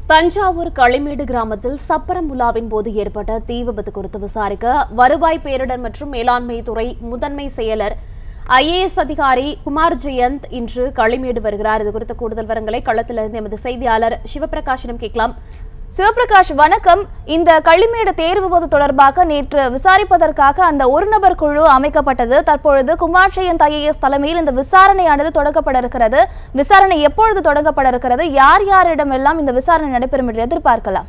தஞ்சாவூர் களிமேடு கிராமத்தில் சப்பரம் உலாவின் போது ஏற்பட்ட தீ விபத்து குறித்து விசாரிக்க வருவாய் பேரிடர் மற்றும் மேலாண்மை துறை முதன்மை செயலர் ஐஏஎஸ் அதிகாரி குமார் ஜெயந்த் இன்று களிமேடு வருகிறார் இது குறித்த கூடுதல் விவரங்களை களத்திலிருந்து எமது செய்தியாளர் சிவபிரகாஷிடம் கேட்கலாம் சிவபிரகாஷ் வணக்கம் இந்த கள்ளிமேடு தேர்வு போது தொடர்பாக நேற்று விசாரிப்பதற்காக அந்த ஒரு நபர் குழு அமைக்கப்பட்டது தற்பொழுது குமார் ஜெயந்த் ஐஏஎஸ் தலைமையில் இந்த விசாரணையானது தொடங்கப்பட இருக்கிறது விசாரணை எப்பொழுது தொடங்கப்பட இருக்கிறது யார் யாரிடமெல்லாம் இந்த விசாரணை நடைபெறும் என்று எதிர்பார்க்கலாம்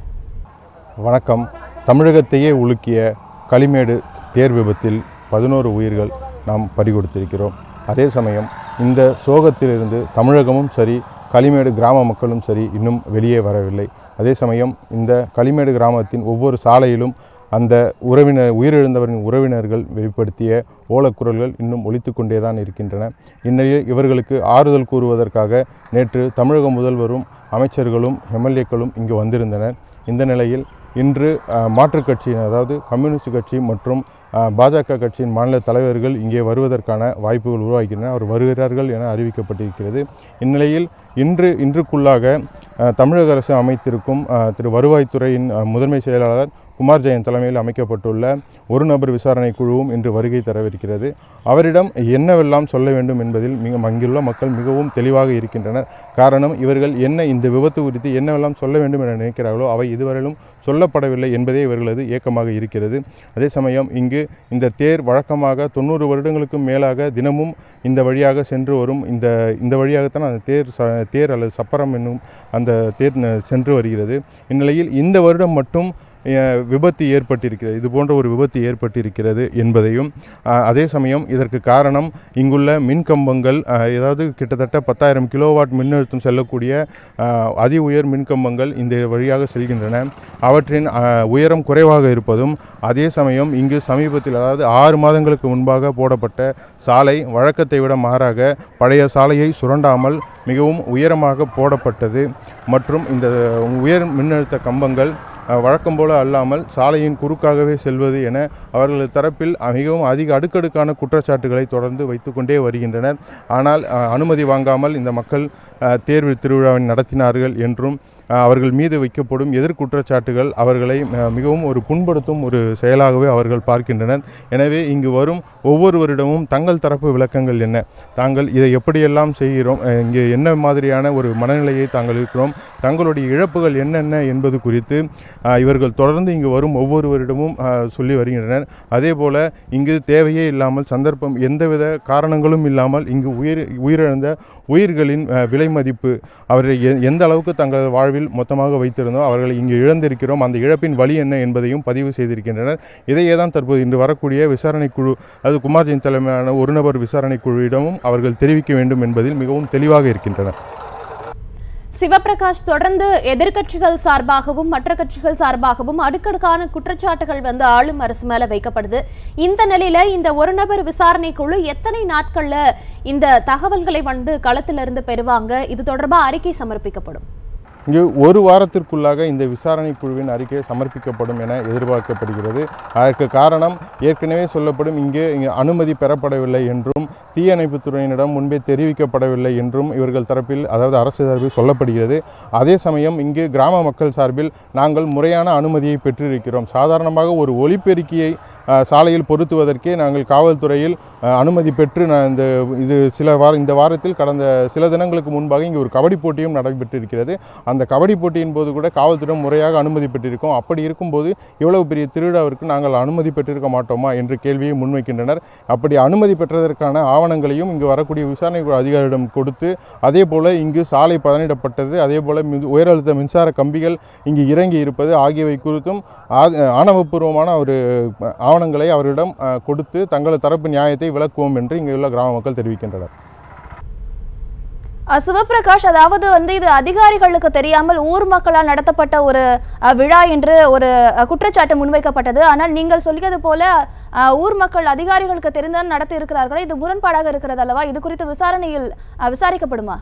வணக்கம் தமிழகத்தையே உலுக்கிய களிமேடு தேர் விபத்தில் பதினோரு உயிர்கள் நாம் பறிகொடுத்திருக்கிறோம் அதே சமயம் இந்த சோகத்திலிருந்து தமிழகமும் சரி களிமேடு கிராம மக்களும் சரி இன்னும் வெளியே வரவில்லை அதே சமயம் இந்த களிமேடு கிராமத்தின் ஒவ்வொரு சாலையிலும் அந்த உறவினர் உயிரிழந்தவரின் உறவினர்கள் வெளிப்படுத்திய ஓலக்குரல்கள் இன்னும் ஒலித்து கொண்டே தான் இருக்கின்றன இந்நிலையில் இவர்களுக்கு ஆறுதல் கூறுவதற்காக நேற்று தமிழக முதல்வரும் அமைச்சர்களும் எம்எல்ஏக்களும் இங்கு வந்திருந்தனர் இந்த நிலையில் இன்று அஹ், மாற்றுக் கட்சியின் அதாவது கம்யூனிஸ்ட் கட்சி மற்றும் அஹ், பாஜக கட்சியின் மாநில தலைவர்கள் இங்கே வருவதற்கான வாய்ப்புகள் உருவாகின்றன அவர் வருகிறார்கள் என அறிவிக்கப்பட்டிருக்கிறது இந்நிலையில் இன்று இன்றுக்குள்ளாக அஹ், தமிழக அரசு அமைத்திருக்கும் அஹ், திரு வருவாய்த்துறையின் அஹ், முதன்மை செயலாளர் குமார் ஜெயந்த் தலைமையில் அமைக்கப்பட்டுள்ள ஒரு நபர் விசாரணை குழுவும் இன்று வருகை தரவிருக்கிறது அவரிடம் என்னவெல்லாம் சொல்ல வேண்டும் என்பதில் மிக அங்குள்ள மக்கள் மிகவும் தெளிவாக இருக்கின்றனர் காரணம் இவர்கள் என்ன இந்த விபத்து குறித்து என்னவெல்லாம் சொல்ல வேண்டும் என நினைக்கிறார்களோ அவை இதுவரையிலும் சொல்லப்படவில்லை என்பதே இவர்களது ஏக்கமாக இருக்கிறது அதே சமயம் இங்கு இந்த தேர் வழக்கமாக தொண்ணூறு வருடங்களுக்கும் மேலாக தினமும் இந்த வழியாக சென்று வரும் இந்த இந்த வழியாகத்தான் அந்த தேர் ச தேர் அல்லது சப்பரம் என்னும் அந்த தேர் ந- சென்று வருகிறது இந்நிலையில் இந்த வருடம் மட்டும் அஹ், விபத்து ஏற்பட்டிருக்கிறது இது போன்ற ஒரு விபத்து ஏற்பட்டிருக்கிறது என்பதையும் அஹ், அதே சமயம் இதற்கு காரணம் இங்குள்ள மின் கம்பங்கள் அஹ், ஏதாவது கிட்டத்தட்ட பத்தாயிரம் கிலோவாட் மின்னழுத்தம் செல்லக்கூடிய அஹ், அதி உயர் மின்கம்பங்கள் இந்த வழியாக செல்கின்றன அவற்றின் அஹ், உயரம் குறைவாக இருப்பதும் அதே சமயம் இங்கு சமீபத்தில் அதாவது ஆறு மாதங்களுக்கு முன்பாக போடப்பட்ட சாலை வழக்கத்தை விட மாறாக பழைய சாலையை சுரண்டாமல் மிகவும் உயரமாக போடப்பட்டது மற்றும் இந்த உயர் மின்னழுத்த கம்பங்கள் அஹ், வழக்கம் போல அல்லாமல் சாலையின் குறுக்காகவே செல்வது என அவர்களது தரப்பில் மிகவும் அதிக அடுக்கடுக்கான குற்றச்சாட்டுகளை தொடர்ந்து வைத்துக்கொண்டே வருகின்றனர் ஆனால் அஹ், அனுமதி வாங்காமல் இந்த மக்கள் அஹ், தேர்வு திருவிழாவை நடத்தினார்கள் என்றும் அஹ், அவர்கள் மீது வைக்கப்படும் எதிர்குற்றச்சாட்டுகள் அவர்களை அஹ், மிகவும் ஒரு புண்படுத்தும் ஒரு செயலாகவே அவர்கள் பார்க்கின்றனர் எனவே இங்கு வரும் ஒவ்வொருவரிடமும் தங்கள் தரப்பு விளக்கங்கள் என்ன தாங்கள் இதை எப்படியெல்லாம் செய்கிறோம் அஹ், இங்கே என்ன மாதிரியான ஒரு மனநிலையை தாங்கள் இருக்கிறோம் தங்களுடைய இழப்புகள் என்னென்ன என்பது குறித்து அஹ், இவர்கள் தொடர்ந்து இங்கு வரும் ஒவ்வொருவரிடமும் அஹ், சொல்லி வருகின்றனர் அதே போல இங்கு தேவையே இல்லாமல் சந்தர்ப்பம் எந்தவித காரணங்களும் இல்லாமல் இங்கு உயிர் உயிரிழந்த உயிர்களின் அஹ், விலை மதிப்பு அவரை எ- எந்த அளவுக்கு தங்கள் வாழ்வில் மொத்தமாக வைத்திருந்தோம் அவர்களை இங்கு இழந்திருக்கிறோம் அந்த இழப்பின் வழி என்ன என்பதையும் பதிவு செய்திருக்கின்றனர் இதையே தான் தற்போது இன்று வரக்கூடிய விசாரணை குழு அது குமார் ஜெயின் தலைமையிலான ஒரு நபர் விசாரணை குழுவிடமும் அவர்கள் தெரிவிக்க வேண்டும் என்பதில் மிகவும் தெளிவாக இருக்கின்றனர் சிவபிரகாஷ் தொடர்ந்து எதிர்க்கட்சிகள் சார்பாகவும் மற்ற கட்சிகள் சார்பாகவும் அடுக்கடுக்கான குற்றச்சாட்டுகள் வந்து ஆளும் அரசு மேல வைக்கப்படுது இந்த நிலையில இந்த ஒரு நபர் விசாரணை குழு எத்தனை நாட்கள்ல இந்த தகவல்களை வந்து களத்திலிருந்து பெறுவாங்க இது தொடர்பா அறிக்கை சமர்ப்பிக்கப்படும் இங்கு ஒரு வாரத்திற்குள்ளாக இந்த விசாரணை குழுவின் அறிக்கை சமர்ப்பிக்கப்படும் என எதிர்பார்க்கப்படுகிறது அதற்கு காரணம் ஏற்கனவே சொல்லப்படும் இங்கே இங்கு அனுமதி பெறப்படவில்லை என்றும் தீயணைப்புத் துறையினரிடம் முன்பே தெரிவிக்கப்படவில்லை என்றும் இவர்கள் தரப்பில் அதாவது அரசு தரப்பில் சொல்லப்படுகிறது அதே சமயம் இங்கு கிராம மக்கள் சார்பில் நாங்கள் முறையான அனுமதியை பெற்றிருக்கிறோம் சாதாரணமாக ஒரு ஒலிபெருக்கியை அஹ், சாலையில் பொருத்துவதற்கே நாங்கள் காவல்துறையில் அஹ், அனுமதி பெற்று நான் இந்த இது சில வார இந்த வாரத்தில் கடந்த சில தினங்களுக்கு முன்பாக இங்கே ஒரு கபடி போட்டியும் நடைபெற்றிருக்கிறது அந்த கபடி போட்டியின் போது கூட காவல்துறையிடம் முறையாக அனுமதி பெற்றிருக்கோம் அப்படி இருக்கும்போது இவ்வளவு பெரிய திருவிழாவிற்கு நாங்கள் அனுமதி பெற்றிருக்க மாட்டோமா என்ற கேள்வியை முன்வைக்கின்றனர் அப்படி அனுமதி பெற்றதற்கான ஆவணங்களையும் இங்கு வரக்கூடிய விசாரணை குழு அதிகாரியிடம் கொடுத்து அதே போல இங்கு சாலை பதனிடப்பட்டது அதே போல மின் உயரழுத்த மின்சார கம்பிகள் இங்கு இறங்கி இருப்பது ஆகியவை குறித்தும் ஆ- ஆணவப்பூர்வமான ஒரு ஆவணங்களை அவரிடம் அஹ், கொடுத்து தங்களது தரப்பு நியாயத்தை விளக்குவோம் என்று இங்கு உள்ள கிராம மக்கள் தெரிவிக்கின்றனர் அஹ் சிவபிரகாஷ் அதாவது வந்து இது அதிகாரிகளுக்கு தெரியாமல் ஊர் மக்களால் நடத்தப்பட்ட ஒரு அஹ், விழா என்று ஒரு அஹ், குற்றச்சாட்டு முன்வைக்கப்பட்டது ஆனால் நீங்கள் சொல்லியது போல அஹ், ஊர் மக்கள் அதிகாரிகளுக்கு தெரிந்தான் நடத்தி இருக்கிறார்களே இது முரண்பாடாக இருக்கிறது அல்லவா இது குறித்து விசாரணையில் அஹ், விசாரிக்கப்படுமா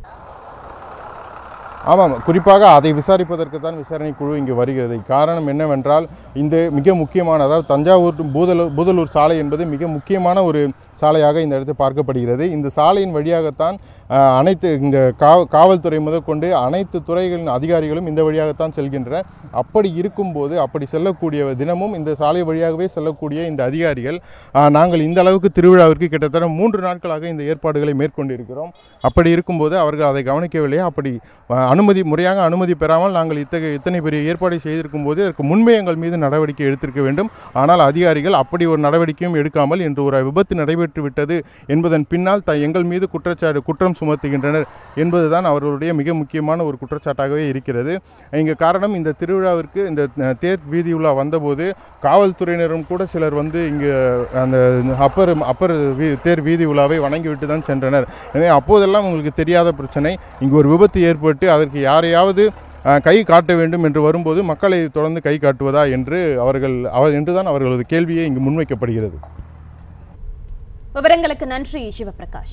ஆமாம் குறிப்பாக அதை விசாரிப்பதற்கு தான் விசாரணை குழு இங்கு வருகிறது காரணம் என்னவென்றால் இந்த மிக முக்கியமான அதாவது தஞ்சாவூர் to பூதலூர் பூதலூர் சாலை என்பது மிக முக்கியமான ஒரு சாலையாக இந்த இடத்தில் பார்க்கப்படுகிறது இந்த சாலையின் வழியாகத்தான் அஹ், அனைத்து இங்கே காவ காவல்துறை முதற்கொண்டு அனைத்து துறைகளின் அதிகாரிகளும் இந்த வழியாகத்தான் செல்கின்றனர் அப்படி இருக்கும்போது அப்படி செல்லக்கூடிய தினமும் இந்த சாலை வழியாகவே செல்லக்கூடிய இந்த அதிகாரிகள் அஹ், நாங்கள் இந்த அளவுக்கு திருவிழாவிற்கு கிட்டத்தட்ட மூன்று நாட்களாக இந்த ஏற்பாடுகளை மேற்கொண்டிருக்கிறோம் அப்படி இருக்கும்போது அவர்கள் அதை கவனிக்கவில்லை அப்படி அஹ், அனுமதி முறையாக அனுமதி பெறாமல் நாங்கள் இத்தகைய இத்தனை பெரிய ஏற்பாடை செய்திருக்கும் போது அதற்கு முன்பே எங்கள் மீது நடவடிக்கை எடுத்திருக்க வேண்டும் ஆனால் அதிகாரிகள் அப்படி ஒரு நடவடிக்கையும் எடுக்காமல் இன்று ஒரு விபத்து நடைபெற்று விட்டது என்பதன் பின்னால் த எங்கள் மீது குற்றச்சாட்டு குற்றம் சுமத்துகின்றனர் என்பதுதான் அவர்களுடைய மிக முக்கியமான ஒரு குற்றச்சாட்டாகவே இருக்கிறது இங்கே காரணம் இந்த திருவிழாவிற்கு இந்த அஹ், தேர் வீதி உலா வந்தபோது காவல்துறையினரும் கூட சிலர் வந்து இங்கு அந்த அப்பர் அப்பர் வீ- தேர் வீதி உலாவை வணங்கிவிட்டு தான் சென்றனர் எனவே அப்போதெல்லாம் உங்களுக்கு தெரியாத பிரச்சனை இங்கு ஒரு விபத்து ஏற்பட்டு அதற்கு யாரையாவது அஹ், கை காட்ட வேண்டும் என்று வரும்போது மக்களை தொடர்ந்து கை காட்டுவதா என்று அவர்கள் அவர் என்றுதான் அவர்களது கேள்வியே இங்கு முன்வைக்கப்படுகிறது விவரங்களுக்கு நன்றி சிவபிரகாஷ்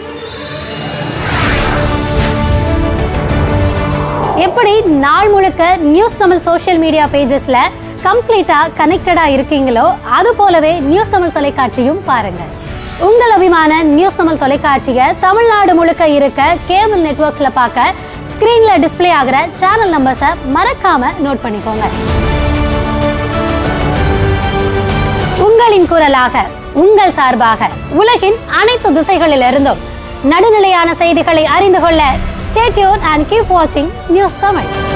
எப்படி நாள் முழுக்க நியூஸ் தமிழ் சோஷியல் மீடியா பேஜஸ்ல கம்ப்ளீட்டா கனெக்டடா இருக்கீங்களோ அது போலவே நியூஸ் தமிழ் தொலைக்காட்சியும் பாருங்க உங்கள் அபிமான நியூஸ் தமிழ் தொலைக்காட்சியை தமிழ்நாடு முழுக்க இருக்க கேபிள் நெட்வொர்க்ஸ்ல பார்க்க ஸ்கிரீன்ல டிஸ்ப்ளே ஆகிற சேனல் நம்பர்ஸை மறக்காம நோட் பண்ணிக்கோங்க உங்களின் குரலாக உங்கள் சார்பாக உலகின் அனைத்து திசைகளிலிருந்தும் நடுநிலையான செய்திகளை அறிந்து கொள்ள ஸ்டேட்யூன் அண்ட் கீப் வாட்சிங் நியூஸ் தமிழ்